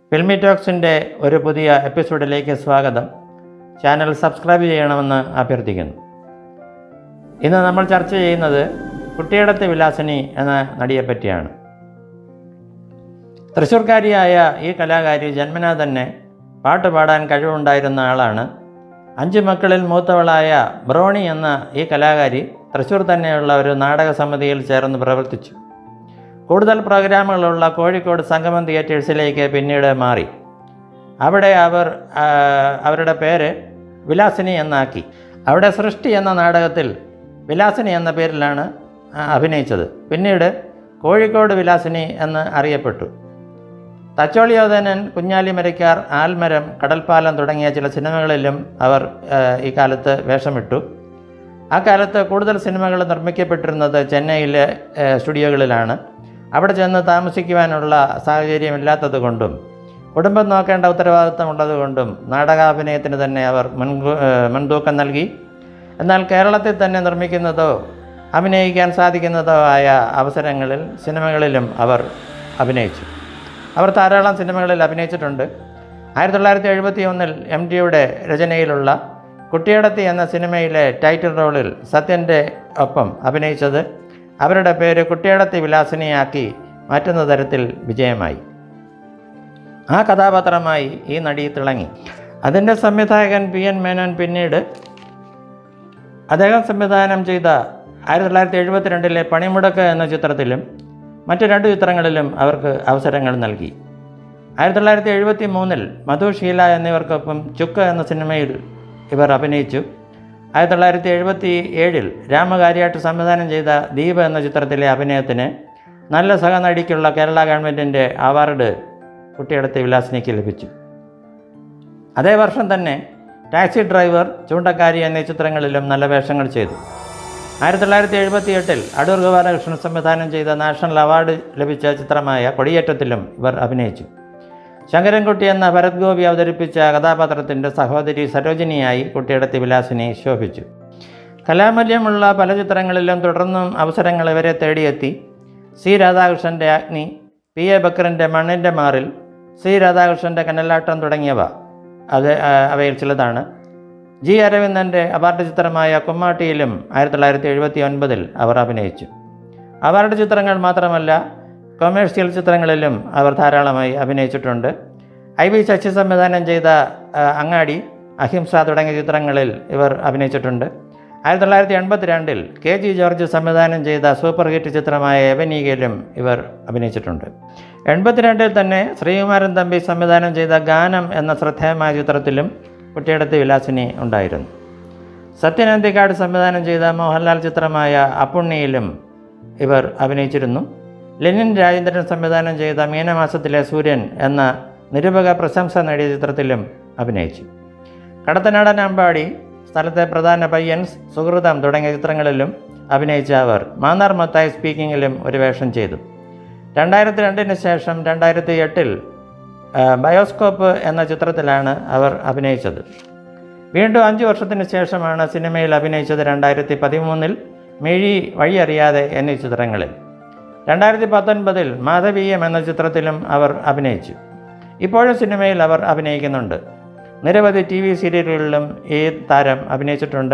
filmy ടോക്സിൻ്റെ ഒരു പുതിയ എപ്പിസോഡിലേക്ക് സ്വാഗതം ചാനൽ സബ്സ്ക്രൈബ് ചെയ്യണമെന്ന് അഭ്യർത്ഥിക്കുന്നു ഇന്ന് നമ്മൾ ചർച്ച ചെയ്യുന്നത് കുട്ടിയിടത്ത് വിലാസിനി എന്ന നടിയെപ്പറ്റിയാണ് തൃശ്ശൂർക്കാരിയായ ഈ കലാകാരി ജന്മനാ തന്നെ പാട്ട് പാടാൻ കഴിവുണ്ടായിരുന്ന ആളാണ് അഞ്ച് മക്കളിൽ മൂത്തവളായ ബ്രോണി എന്ന ഈ കലാകാരി തൃശ്ശൂർ തന്നെയുള്ള ഒരു നാടക സമിതിയിൽ ചേർന്ന് പ്രവർത്തിച്ചു കൂടുതൽ പ്രോഗ്രാമുകളുള്ള കോഴിക്കോട് സംഗമം തിയേറ്റേഴ്സിലേക്ക് പിന്നീട് മാറി അവിടെ അവർ ആ, അവരുടെ പേര് വിലാസിനി എന്നാക്കി അവിടെ സൃഷ്ടി എന്ന നാടകത്തിൽ വിലാസിനി എന്ന പേരിലാണ് ആ, അഭിനയിച്ചത് പിന്നീട് കോഴിക്കോട് വിലാസിനി എന്ന് അറിയപ്പെട്ടു തച്ചോളിയോധനൻ കുഞ്ഞാലി മരയ്ക്കാർ ആൽമരം കടൽപ്പാലം തുടങ്ങിയ ചില സിനിമകളിലും അവർ ആ, ഈ കാലത്ത് വേഷമിട്ടു ആ കാലത്ത് കൂടുതൽ സിനിമകൾ നിർമ്മിക്കപ്പെട്ടിരുന്നത് ചെന്നൈയിലെ ആ, സ്റ്റുഡിയോകളിലാണ് അവിടെ ചെന്ന് താമസിക്കുവാനുള്ള സാഹചര്യമില്ലാത്തത് കൊണ്ടും കുടുംബം നോക്കേണ്ട ഉത്തരവാദിത്തമുള്ളത് കൊണ്ടും നാടകാഭിനയത്തിന് തന്നെ അവർ മുൻകൂ ആ, മുൻതൂക്കം നൽകി എന്നാൽ കേരളത്തിൽ തന്നെ നിർമ്മിക്കുന്നതോ അഭിനയിക്കാൻ സാധിക്കുന്നതോ ആയ അവസരങ്ങളിൽ സിനിമകളിലും അവർ അഭിനയിച്ചു അവർ ധാരാളം സിനിമകളിൽ അഭിനയിച്ചിട്ടുണ്ട് ആയിരത്തി തൊള്ളായിരത്തി എഴുപത്തി ഒന്നിൽ എം ടിയുടെ രചനയിലുള്ള കുട്ടിയടത്തി എന്ന സിനിമയിലെ ടൈറ്റിൽ റോളിൽ സത്യൻ്റെ ഒപ്പം അഭിനയിച്ചത് അവരുടെ പേര് കുട്ടിയടത്തി വിലാസിനിയാക്കി മാറ്റുന്ന തരത്തിൽ വിജയമായി ആ കഥാപാത്രമായി ഈ നടി തിളങ്ങി അതിൻ്റെ സംവിധായകൻ പി എൻ മേനോൻ പിന്നീട് അദ്ദേഹം സംവിധാനം ചെയ്ത ആയിരത്തി തൊള്ളായിരത്തി എഴുപത്തിരണ്ടിലെ പണിമുടക്ക് എന്ന ചിത്രത്തിലും മറ്റ് രണ്ട് ചിത്രങ്ങളിലും അവർക്ക് അവസരങ്ങൾ നൽകി ആയിരത്തി തൊള്ളായിരത്തി എഴുപത്തി മൂന്നിൽ മധു ഷീല എന്നിവർക്കൊപ്പം ചുക്ക് എന്ന സിനിമയിൽ ഇവർ അഭിനയിച്ചു ആയിരത്തി തൊള്ളായിരത്തി എഴുപത്തി ഏഴിൽ രാമകാര്യാട്ട് സംവിധാനം ചെയ്ത ദീപ് എന്ന ചിത്രത്തിലെ അഭിനയത്തിന് നല്ല സഹനടിക്കുള്ള കേരള ഗവൺമെൻറ്റിൻ്റെ അവാർഡ് കുട്ടിയടത്ത് വിലാസിനിക്ക് ലഭിച്ചു അതേ വർഷം തന്നെ ടാക്സി ഡ്രൈവർ ചൂണ്ടക്കാരി എന്നീ ചിത്രങ്ങളിലും നല്ല വേഷങ്ങൾ ചെയ്തു ആയിരത്തി തൊള്ളായിരത്തി എഴുപത്തി എട്ടിൽ അടൂർ ഗോപാലകൃഷ്ണൻ സംവിധാനം ചെയ്ത നാഷണൽ അവാർഡ് ലഭിച്ച ചിത്രമായ കൊടിയേറ്റത്തിലും ഇവർ അഭിനയിച്ചു ശങ്കരൻകുട്ടി എന്ന ഭരത് ഗോപി അവതരിപ്പിച്ച കഥാപാത്രത്തിൻ്റെ സഹോദരി സരോജിനിയായി കുട്ടിയിടത്ത് വിലാസിനി ശോഭിച്ചു കലാമൂല്യമുള്ള പല ചിത്രങ്ങളിലും തുടർന്നും അവസരങ്ങൾ ഇവരെ തേടിയെത്തി സി രാധാകൃഷ്ണൻ്റെ അഗ്നി പി എ ബക്കറിൻ്റെ മണ്ണിൻ്റെ മാറിൽ സി രാധാകൃഷ്ണൻ്റെ കനലാട്ടം തുടങ്ങിയവ അത് ആ, അവയിൽ ചിലതാണ് ജി അരവിന്ദൻ്റെ അവാർഡ് ചിത്രമായ കുമ്മാട്ടിയിലും ആയിരത്തി തൊള്ളായിരത്തി എഴുപത്തി ഒൻപതിൽ അവർ അഭിനയിച്ചു അവാർഡ് ചിത്രങ്ങൾ മാത്രമല്ല കൊമേഴ്സ്യൽ ചിത്രങ്ങളിലും അവർ ധാരാളമായി അഭിനയിച്ചിട്ടുണ്ട് ഐ വി ശശി സംവിധാനം ചെയ്ത ആ, അങ്ങാടി അഹിംസ തുടങ്ങിയ ചിത്രങ്ങളിൽ ഇവർ അഭിനയിച്ചിട്ടുണ്ട് ആയിരത്തി തൊള്ളായിരത്തി എൺപത്തിരണ്ടിൽ കെ ജി ജോർജ് സംവിധാനം ചെയ്ത സൂപ്പർ ഹിറ്റ് ചിത്രമായ എവനീകയിലും ഇവർ അഭിനയിച്ചിട്ടുണ്ട് എൺപത്തിരണ്ടിൽ തന്നെ ശ്രീകുമാരൻ തമ്പി സംവിധാനം ചെയ്ത ഗാനം എന്ന ശ്രദ്ധേയമായ ചിത്രത്തിലും കുട്ടിയിടത്ത് വിലാസിനി ഉണ്ടായിരുന്നു സത്യനന്ദിക്കാട് സംവിധാനം ചെയ്ത മോഹൻലാൽ ചിത്രമായ അപ്പുണ്ണിയിലും ഇവർ അഭിനയിച്ചിരുന്നു ലെനിൻ രാജേന്ദ്രൻ സംവിധാനം ചെയ്ത മീനമാസത്തിലെ സൂര്യൻ എന്ന നിരൂപക പ്രശംസ നേടിയ ചിത്രത്തിലും അഭിനയിച്ചു കടത്തനാടൻ അമ്പാടി സ്ഥലത്തെ പ്രധാന പയ്യൻസ് സുഹൃതം തുടങ്ങിയ ചിത്രങ്ങളിലും അഭിനയിച്ച അവർ മാന്നാർ മത്തായി സ്പീക്കിങ്ങിലും ഒരു വേഷം ചെയ്തു രണ്ടായിരത്തി രണ്ടിന് ശേഷം രണ്ടായിരത്തി എട്ടിൽ ബയോസ്കോപ്പ് എന്ന ചിത്രത്തിലാണ് അവർ അഭിനയിച്ചത് വീണ്ടും അഞ്ച് വർഷത്തിന് ശേഷമാണ് സിനിമയിൽ അഭിനയിച്ചത് രണ്ടായിരത്തി പതിമൂന്നിൽ മിഴി വഴിയറിയാതെ എന്നീ ചിത്രങ്ങളിൽ രണ്ടായിരത്തി പത്തൊൻപതിൽ മാധവീയം എന്ന ചിത്രത്തിലും അവർ അഭിനയിച്ചു ഇപ്പോഴും സിനിമയിൽ അവർ അഭിനയിക്കുന്നുണ്ട് നിരവധി ടി വി സീരിയലുകളിലും ഈ താരം അഭിനയിച്ചിട്ടുണ്ട്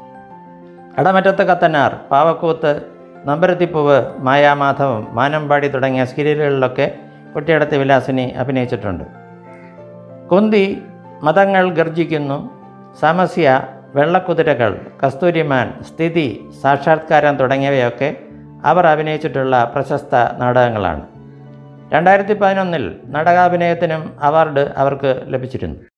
അടമറ്റത്ത് കത്തനാർ പാവക്കൂത്ത് നമ്പരത്തിപ്പൂവ് മായാമാധവം മാനമ്പാടി തുടങ്ങിയ സീരിയലുകളിലൊക്കെ കുട്ടിയടത്ത് വിലാസിനി അഭിനയിച്ചിട്ടുണ്ട് കുന്തി മതങ്ങൾ ഗർജിക്കുന്നു സമസ്യ വെള്ളക്കുതിരകൾ കസ്തൂരിമാൻ സ്ഥിതി സാക്ഷാത്കാരം തുടങ്ങിയവയൊക്കെ അവർ അഭിനയിച്ചിട്ടുള്ള പ്രശസ്ത നാടകങ്ങളാണ് രണ്ടായിരത്തി പതിനൊന്നിൽ നാടകാഭിനയത്തിനും അവാർഡ് അവർക്ക് ലഭിച്ചിരുന്നു